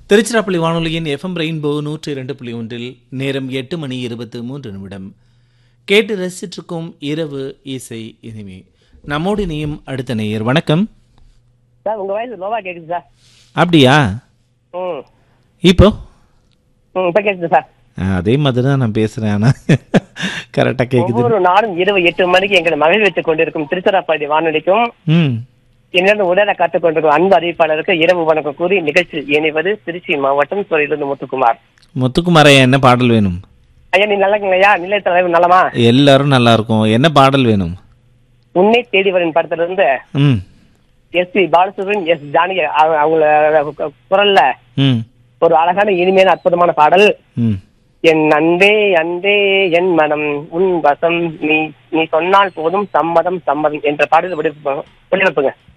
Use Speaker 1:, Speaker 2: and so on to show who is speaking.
Speaker 1: திருச்சிராப்பள்ளி வானொலியின் FM rainbow நூற்றி இரண்டு புள்ளி ஒன்றில் நேரம் எட்டு மணி இருபத்து மூன்று நிமிடம் கேட்டு ரசிச்சிருக்கும் இரவு இசை இனிமே நம்மோடு இணையும் அடுத்த நேயர் வணக்கம்
Speaker 2: சார் உங்க வயசு லோவா கேக்குது சார்
Speaker 1: அப்படியா
Speaker 2: ம்
Speaker 1: இப்போ
Speaker 2: ம் இப்போ கேக்குது சார்
Speaker 1: ஆ, அதே மாதிரி தான் நான் பேசுகிறேன் ஆனால் கரெக்டாக கேட்குது
Speaker 2: ஒவ்வொரு நாளும் இரவு எட்டு மணிக்கு எங்களை மகிழ்வித்துக் கொண்டிருக்கும் திருச்சிராப்பள்ளி வானொலிக்கும்
Speaker 1: ம்
Speaker 2: என்னிடம் உடலை காத்துக் கொண்டிருக்கும் அன்பு அறிவிப்பாளருக்கு இரவு வணக்கம் கூறி நிகழ்ச்சியில் இணைவது திருச்சி மாவட்டம் துறையிலிருந்து முத்துக்குமார்
Speaker 1: முத்துக்குமாரையா என்ன பாடல் வேணும்
Speaker 2: ஐயா நீ நல்லா இருக்கீங்களா நிலைய தலைவர் நலமா
Speaker 1: எல்லாரும் நல்லா இருக்கும் என்ன பாடல் வேணும்
Speaker 2: உன்னை தேடி வரும் படத்துல இருந்து
Speaker 1: ம்
Speaker 2: S P Balasubramanian S Janaki அவங்க- அவங்கள குரல்ல
Speaker 1: ம்
Speaker 2: ஒரு அழகான இனிமையான அற்புதமான பாடல்
Speaker 1: ம்
Speaker 2: என் அன்பே அன்பே என் மனம் உன் வசம் நீ நீ சொன்னால் போதும் சம்மதம் சம்மதம் என்ற பாடல் ஒளிபரப்புங்க